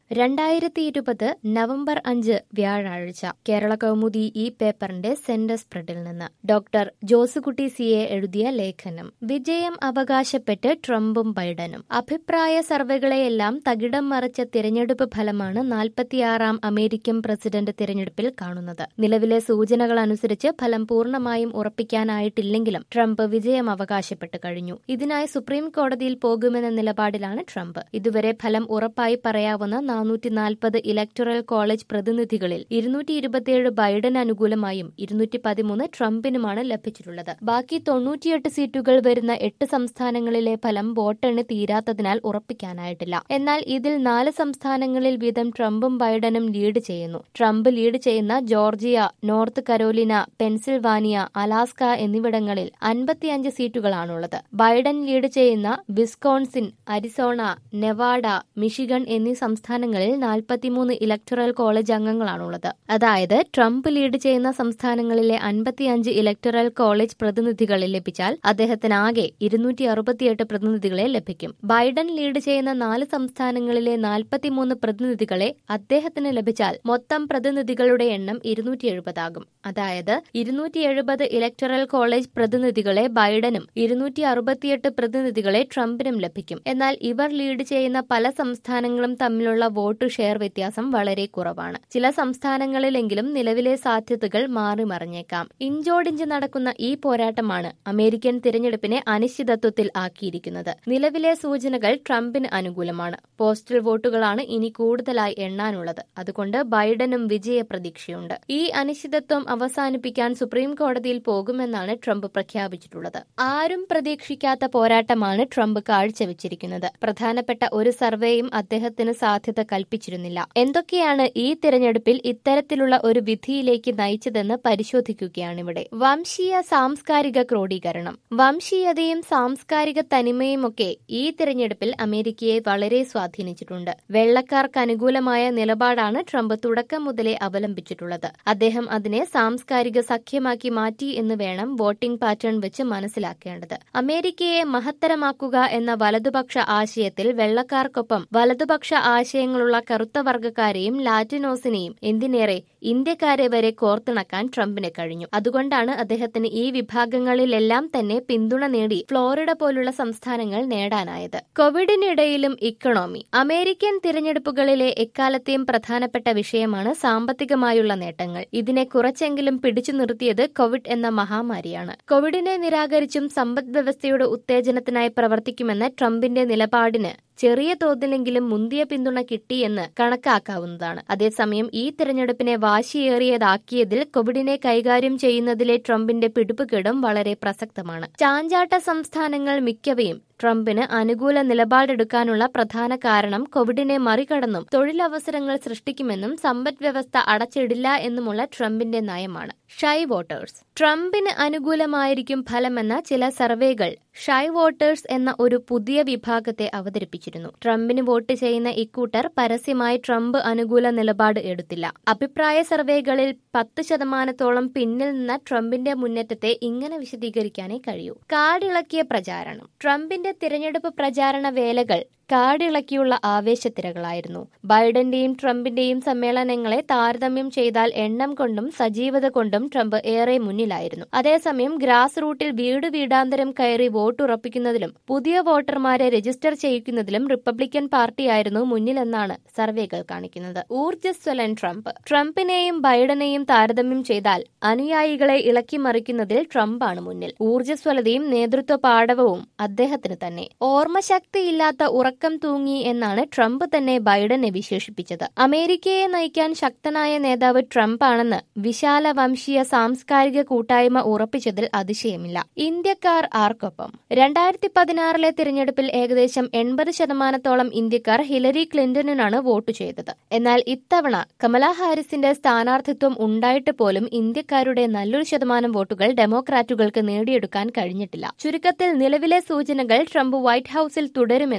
രണ്ടായിരത്തി ഇരുപത് നവംബർ അഞ്ച് വ്യാഴാഴ്ച കേരള കൗമുദി ഈ പേപ്പറിന്റെ സെന്റർ സ്പ്രെഡിൽ നിന്ന് ഡോക്ടർ ജോസുകുട്ടി സി എ എഴുതിയ ലേഖനം വിജയം അവകാശപ്പെട്ട് ട്രംപും ബൈഡനും അഭിപ്രായ സർവേകളെയെല്ലാം തകിടം മറിച്ച തിരഞ്ഞെടുപ്പ് ഫലമാണ് നാൽപ്പത്തിയാറാം അമേരിക്കൻ പ്രസിഡന്റ് തിരഞ്ഞെടുപ്പിൽ കാണുന്നത് നിലവിലെ സൂചനകൾ അനുസരിച്ച് ഫലം പൂർണ്ണമായും ഉറപ്പിക്കാനായിട്ടില്ലെങ്കിലും ട്രംപ് വിജയം അവകാശപ്പെട്ട് കഴിഞ്ഞു ഇതിനായി സുപ്രീം കോടതിയിൽ പോകുമെന്ന നിലപാടിലാണ് ട്രംപ് ഇതുവരെ ഫലം ഉറപ്പായി പറയാവുന്ന നാനൂറ്റി നാൽപ്പത് ഇലക്ടറൽ കോളേജ് പ്രതിനിധികളിൽ ഇരുന്നൂറ്റി ഇരുപത്തിയേഴ് ബൈഡൻ അനുകൂലമായും ഇരുന്നൂറ്റി പതിമൂന്ന് ട്രംപിനുമാണ് ലഭിച്ചിട്ടുള്ളത് ബാക്കി തൊണ്ണൂറ്റിയെട്ട് സീറ്റുകൾ വരുന്ന എട്ട് സംസ്ഥാനങ്ങളിലെ ഫലം വോട്ടെണ്ണി തീരാത്തതിനാൽ ഉറപ്പിക്കാനായിട്ടില്ല എന്നാൽ ഇതിൽ നാല് സംസ്ഥാനങ്ങളിൽ വീതം ട്രംപും ബൈഡനും ലീഡ് ചെയ്യുന്നു ട്രംപ് ലീഡ് ചെയ്യുന്ന Georgia North Carolina Pennsylvania Alaska എന്നിവിടങ്ങളിൽ അൻപത്തിയഞ്ച് സീറ്റുകളാണുള്ളത് ബൈഡൻ ലീഡ് ചെയ്യുന്ന വിസ്കോൺസിൻ അരിസോണ നെവാഡ മിഷിഗൺ എന്നീ സംസ്ഥാനങ്ങളിൽ നാൽപ്പത്തിമൂന്ന് ഇലക്ടറൽ കോളേജ് അംഗങ്ങളാണുള്ളത് അതായത് ട്രംപ് ലീഡ് ചെയ്യുന്ന സംസ്ഥാനങ്ങളിലെ അൻപത്തിയഞ്ച് ഇലക്ടറൽ കോളേജ് പ്രതിനിധികളെ ലഭിച്ചാൽ അദ്ദേഹത്തിന് ആകെ ഇരുന്നൂറ്റി അറുപത്തിയെട്ട് പ്രതിനിധികളെ ലഭിക്കും ബൈഡൻ ലീഡ് ചെയ്യുന്ന നാല് സംസ്ഥാനങ്ങളിലെ നാൽപ്പത്തിമൂന്ന് പ്രതിനിധികളെ അദ്ദേഹത്തിന് ലഭിച്ചാൽ മൊത്തം പ്രതിനിധികളുടെ എണ്ണം ഇരുന്നൂറ്റി എഴുപതാകും അതായത് ഇരുന്നൂറ്റി എഴുപത് ഇലക്ടറൽ കോളേജ് പ്രതിനിധികളെ ബൈഡനും ഇരുന്നൂറ്റി അറുപത്തിയെട്ട് പ്രതിനിധികളെ ട്രംപിനും ലഭിക്കും എന്നാൽ ഇവർ ലീഡ് ചെയ്യുന്ന പല സംസ്ഥാനങ്ങളും തമ്മിലുള്ള വോട്ട് ഷെയർ വ്യത്യാസം വളരെ കുറവാണ് ചില സംസ്ഥാനങ്ങളിലെങ്കിലും നിലവിലെ സാധ്യതകൾ മാറി മറിഞ്ഞേക്കാം ഇഞ്ചോടിഞ്ച് നടക്കുന്ന ഈ പോരാട്ടമാണ് അമേരിക്കൻ തിരഞ്ഞെടുപ്പിനെ അനിശ്ചിതത്വത്തിൽ ആക്കിയിരിക്കുന്നത് നിലവിലെ സൂചനകൾ ട്രംപിന് അനുകൂലമാണ് പോസ്റ്റൽ വോട്ടുകളാണ് ഇനി കൂടുതലായി എണ്ണാനുള്ളത് അതുകൊണ്ട് ബൈഡനും വിജയ പ്രതീക്ഷയുണ്ട് ഈ അനിശ്ചിതത്വം അവസാനിപ്പിക്കാൻ സുപ്രീം കോടതിയിൽ പോകുമെന്നാണ് ട്രംപ് പ്രഖ്യാപിച്ചിട്ടുള്ളത് ആരും പ്രതീക്ഷിക്കാത്ത പോരാട്ടമാണ് ട്രംപ് കാഴ്ചവെച്ചിരിക്കുന്നത് പ്രധാനപ്പെട്ട ഒരു സർവേയും അദ്ദേഹത്തിന് സാധ്യത കൽപ്പിച്ചിരുന്നില്ല എന്തൊക്കെയാണ് ഈ തിരഞ്ഞെടുപ്പിൽ ഇത്തരത്തിലുള്ള ഒരു വിധിയിലേക്ക് നയിച്ചതെന്ന് പരിശോധിക്കുകയാണിവിടെ വംശീയ സാംസ്കാരിക ക്രോഡീകരണം വംശീയതയും സാംസ്കാരിക തനിമയുമൊക്കെ ഈ തിരഞ്ഞെടുപ്പിൽ അമേരിക്കയെ വളരെ സ്വാധീനിച്ചിട്ടുണ്ട് വെള്ളക്കാർക്ക് അനുകൂലമായ നിലപാടാണ് ട്രംപ് തുടക്കം മുതലേ അവലംബിച്ചിട്ടുള്ളത് അദ്ദേഹം അതിനെ സാംസ്കാരിക സഖ്യമാക്കി മാറ്റി എന്ന് വേണം വോട്ടിംഗ് പാറ്റേൺ വെച്ച് മനസ്സിലാക്കേണ്ടത് അമേരിക്കയെ മഹത്തരമാക്കുക എന്ന വലതുപക്ഷ ആശയത്തിൽ വെള്ളക്കാർക്കൊപ്പം വലതുപക്ഷ ആശയങ്ങളുള്ള കറുത്ത വർഗക്കാരെയും ലാറ്റിനോസിനെയും എന്തിനേറെ ഇന്ത്യക്കാരെ വരെ കോർത്തിണക്കാൻ ട്രംപിന് കഴിഞ്ഞു അതുകൊണ്ടാണ് അദ്ദേഹത്തിന് ഈ വിഭാഗങ്ങളിലെല്ലാം തന്നെ പിന്തുണ നേടി ഫ്ലോറിഡ പോലുള്ള സംസ്ഥാനങ്ങൾ നേടാനായത് കോവിഡിനിടയിലും ഇക്കണോമി അമേരിക്കൻ തിരഞ്ഞെടുപ്പുകളിലെ എക്കാലത്തെയും പ്രധാനപ്പെട്ട വിഷയമാണ് സാമ്പത്തികമായുള്ള നേട്ടങ്ങൾ ഇതിനെ കുറച്ചെങ്കിലും പിടിച്ചു നിർത്തിയത് കോവിഡ് എന്ന മഹാമാരിയാണ് കോവിഡിനെ നിരാകരിച്ചും സമ്പദ് വ്യവസ്ഥയുടെ ഉത്തേജനത്തിനായി പ്രവർത്തിക്കുമെന്ന ട്രംപിന്റെ നിലപാടിന് ചെറിയ തോതിലെങ്കിലും മുന്തിയ പിന്തുണ കിട്ടിയെന്ന് കണക്കാക്കാവുന്നതാണ് അതേസമയം ഈ തിരഞ്ഞെടുപ്പിനെ വാശിയേറിയതാക്കിയതിൽ കോവിഡിനെ കൈകാര്യം ചെയ്യുന്നതിലെ ട്രംപിന്റെ പിടിപ്പുകേടും വളരെ പ്രസക്തമാണ് ചാഞ്ചാട്ട സംസ്ഥാനങ്ങൾ മിക്കവയും ട്രംപിന് അനുകൂല നിലപാടെടുക്കാനുള്ള പ്രധാന കാരണം കോവിഡിനെ മറികടന്നും തൊഴിലവസരങ്ങൾ സൃഷ്ടിക്കുമെന്നും സമ്പദ് വ്യവസ്ഥ അടച്ചിടില്ല എന്നുമുള്ള ട്രംപിന്റെ നയമാണ് ഷൈ വോട്ടേഴ്സ് ട്രംപിന് അനുകൂലമായിരിക്കും ഫലമെന്ന ചില സർവേകൾ ഷൈ വോട്ടേഴ്സ് എന്ന ഒരു പുതിയ വിഭാഗത്തെ അവതരിപ്പിച്ചിരുന്നു ട്രംപിന് വോട്ട് ചെയ്യുന്ന ഇക്കൂട്ടർ പരസ്യമായി ട്രംപ് അനുകൂല നിലപാട് എടുത്തില്ല അഭിപ്രായ സർവേകളിൽ പത്ത് ശതമാനത്തോളം പിന്നിൽ നിന്ന ട്രംപിന്റെ മുന്നേറ്റത്തെ ഇങ്ങനെ വിശദീകരിക്കാനേ കഴിയൂ കാടിളക്കിയ പ്രചാരണം ട്രംപിന്റെ തിരഞ്ഞെടുപ്പ് പ്രചാരണ വേലകൾ കാടിളക്കിയുള്ള ആവേശത്തിരകളായിരുന്നു ബൈഡന്റെയും ട്രംപിന്റെയും സമ്മേളനങ്ങളെ താരതമ്യം ചെയ്താൽ എണ്ണം കൊണ്ടും സജീവത കൊണ്ടും ട്രംപ് ഏറെ മുന്നിലായിരുന്നു അതേസമയം ഗ്രാസ് റൂട്ടിൽ വീട് വീടാന്തരം കയറി വോട്ടുറപ്പിക്കുന്നതിലും പുതിയ വോട്ടർമാരെ രജിസ്റ്റർ ചെയ്യിക്കുന്നതിലും റിപ്പബ്ലിക്കൻ പാർട്ടിയായിരുന്നു മുന്നിലെന്നാണ് സർവേകൾ കാണിക്കുന്നത് ഊർജ്ജസ്വലൻ ട്രംപ് ട്രംപിനെയും ബൈഡനെയും താരതമ്യം ചെയ്താൽ അനുയായികളെ ഇളക്കി മറിക്കുന്നതിൽ ട്രംപാണ് മുന്നിൽ ഊർജ്ജസ്വലതയും നേതൃത്വ പാടവവും അദ്ദേഹത്തിന് തന്നെ ഓർമ്മശക്തിയില്ലാത്ത ഉറക്കം തൂങ്ങി എന്നാണ് ട്രംപ് തന്നെ ബൈഡനെ വിശേഷിപ്പിച്ചത് അമേരിക്കയെ നയിക്കാൻ ശക്തനായ നേതാവ് ട്രംപ് ആണെന്ന് വിശാല വംശീയ സാംസ്കാരിക കൂട്ടായ്മ ഉറപ്പിച്ചതിൽ അതിശയമില്ല ഇന്ത്യക്കാർ ആർക്കൊപ്പം രണ്ടായിരത്തി പതിനാറിലെ തിരഞ്ഞെടുപ്പിൽ ഏകദേശം എൺപത് ശതമാനത്തോളം ഇന്ത്യക്കാർ ഹിലരി ക്ലിന്റണിനാണ് വോട്ട് ചെയ്തത് എന്നാൽ ഇത്തവണ കമലാ ഹാരിസിന്റെ സ്ഥാനാർത്ഥിത്വം ഉണ്ടായിട്ട് പോലും ഇന്ത്യക്കാരുടെ നല്ലൊരു ശതമാനം വോട്ടുകൾ ഡെമോക്രാറ്റുകൾക്ക് നേടിയെടുക്കാൻ കഴിഞ്ഞിട്ടില്ല ചുരുക്കത്തിൽ നിലവിലെ സൂചനകൾ ട്രംപ് വൈറ്റ് ഹൌസിൽ തുടരുമെന്നുള്ളതാണ്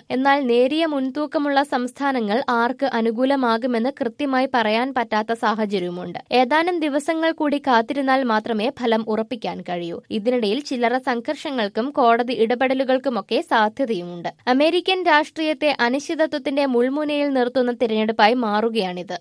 എന്നാൽ നേരിയ മുൻതൂക്കമുള്ള സംസ്ഥാനങ്ങൾ ആർക്ക് അനുകൂലമാകുമെന്ന് കൃത്യമായി പറയാൻ പറ്റാത്ത സാഹചര്യവുമുണ്ട് ഏതാനും ദിവസങ്ങൾ കൂടി കാത്തിരുന്നാൽ മാത്രമേ ഫലം ഉറപ്പിക്കാൻ കഴിയൂ ഇതിനിടയിൽ ചില്ലറ സംഘർഷങ്ങൾക്കും കോടതി ഇടപെടലുകൾക്കുമൊക്കെ സാധ്യതയുമുണ്ട് അമേരിക്കൻ രാഷ്ട്രീയത്തെ അനിശ്ചിതത്വത്തിന്റെ മുൾമുനയിൽ നിർത്തുന്ന തിരഞ്ഞെടുപ്പായി മാറുകയാണിത്